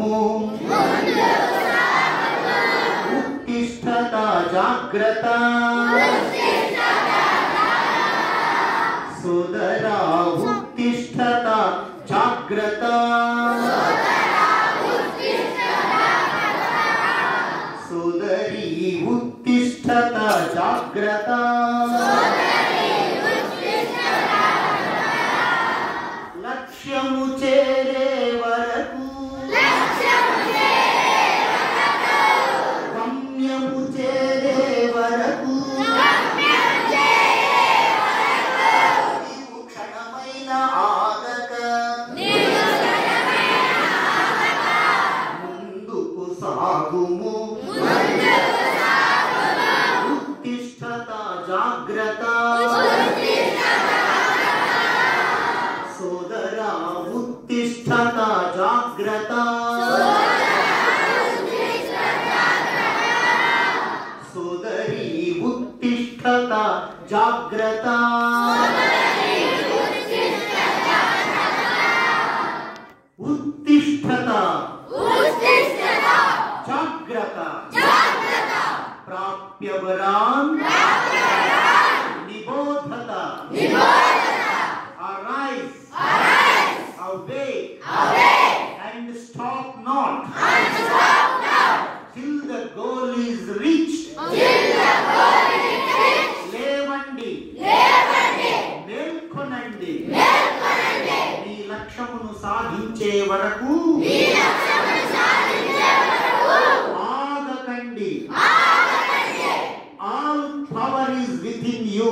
ఉత్తిష్టత జాగ్రత్త సోదరా ఉత్తిష్టత జాగ్రత్త సోదరి ఉత్తిష్టత జాగ్రత్త లక్ష్యము చేరే వరకు గమ్యము చేరే వరకు నీవు క్షణమైన ఆగక ముందుకు సాగుము ఉత్తిష్టత జాగ్రత్త సోదరా ఉత్తిష్టత జాగ్రత్త సోదరి ఉత్తిష్టత జాగ్రత్త ఉత్తిష్టత జాగ్రత్త ప్రాప్యవరాన్ నిబోధత arise awake and stop not till the goal is reached లేవండి మేల్కొనండి మీ లక్ష్యమును సాధించే వరకు ఆగకండి all power is within you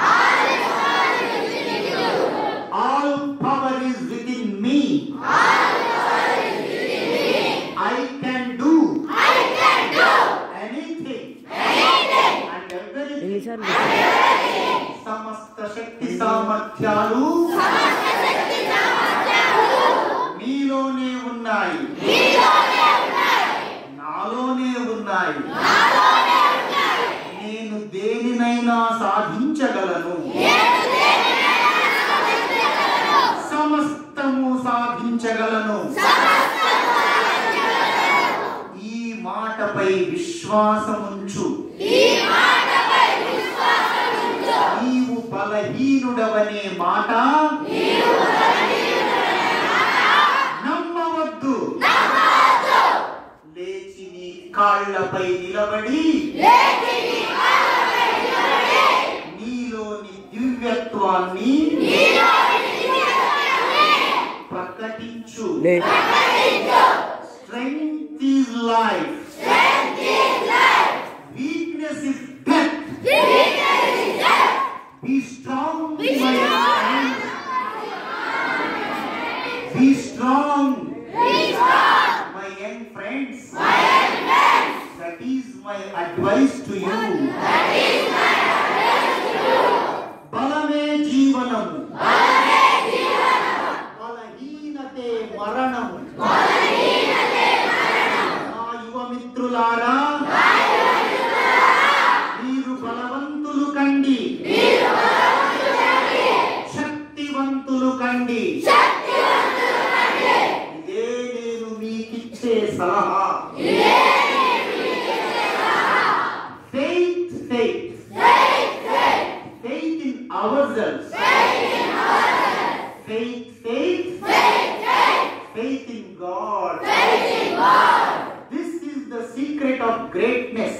all power is within me I can do anything and everything ఎన్నిసార్లు సమస్త శక్తి సామర్థ్యాలు మీలోనే ఉన్నాయి నాలోనే ఉన్నాయి నేను దేనినైనా సాధించగలను సమస్తము సాధించగలను ఈ మాటపై విశ్వాసముంచు నీవు బలహీనుడవనే మాట నమ్మవద్దు లేచి నీ కాళ్ళపై నిలబడి నీలోని దివ్యత్వాన్ని ప్రకటించు లే strength is life weakness is death Be strong, my friends. Be strong, my young friends. That is my advice to you. బలమే జీవనము బలహీనతే మరణము నా యువ మిత్రులారా మీరు బలవంతులు కండి శక్తివంతులు కండి ఇదే నేను మీకిచ్చే సలహా faith faith faith in ourselves faith faith faith in god this is the secret of greatness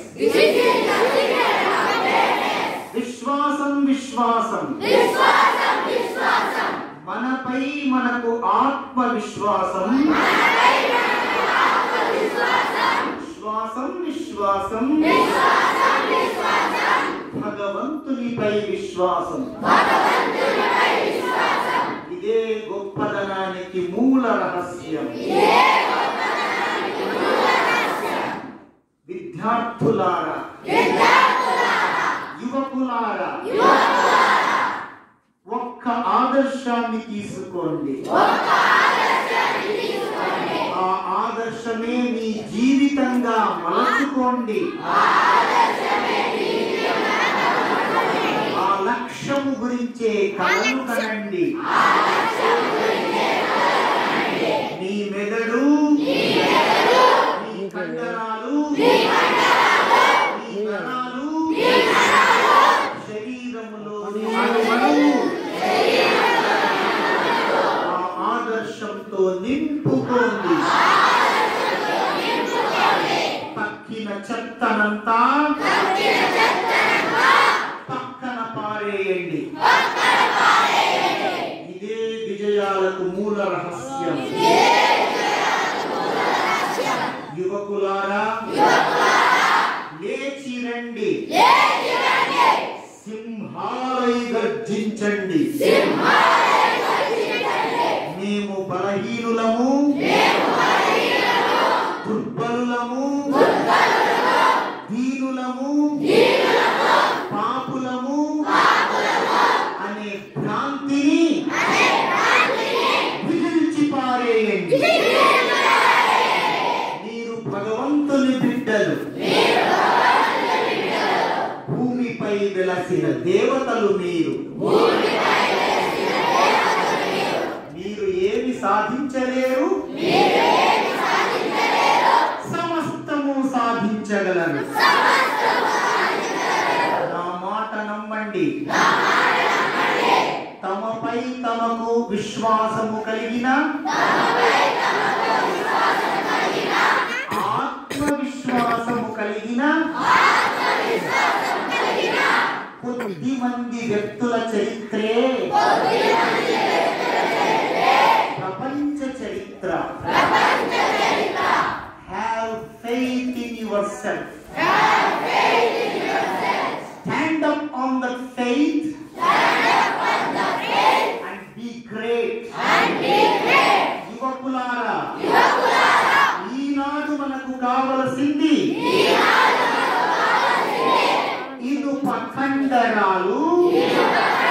విశ్వాసం విశ్వాసం మనపై మనకు ఆత్మవిశ్వాసం విశ్వాసం విశ్వాసం భగవంతునిపై విశ్వాసం ఇదే గొప్పదనానికి మూల రహస్యం విద్యార్థులారా యువకులారా ఒక్క ఆదర్శాన్ని తీసుకోండి ఆ ఆదర్శమే మీ జీవితంగా మలచుకోండి ఆ లక్ష్యము గురించే కలలు కనండి మీ మెదడు కండరాలు మీ గణాలు శరీరములోని అణువణువు ఆ ఆదర్శంతో నింపుకోండి పక్కిన చెత్తనంతా పక్కన పారేయండి ఇదే విజయాలకు మూల రహస్యం యువకులారా లేచి రండి సింహాలై గర్జించండి మేము బలహీనులము దుర్బలులము దీనులము పాపులము అనే భ్రాంతిని విదిల్చి పారేయండి మీరు భగవంతుని బిడ్డలు భూమిపై వెలసిన దేవతలు మీరు మీరు ఏమి సాధించలేరు సమస్తము సాధించగలరు నా మాట నమ్మండి తమపై తమకు విశ్వాసము కలిగిన ఆత్మవిశ్వాసము కలిగిన కొద్ది మంది వ్యక్తుల చరిత్రే ప్రపంచ చరిత్ర have faith in yourself stand up on the faith and be great యువకులారా ఈనాడు మనకు కావలసింది ఇనుప కండరాలు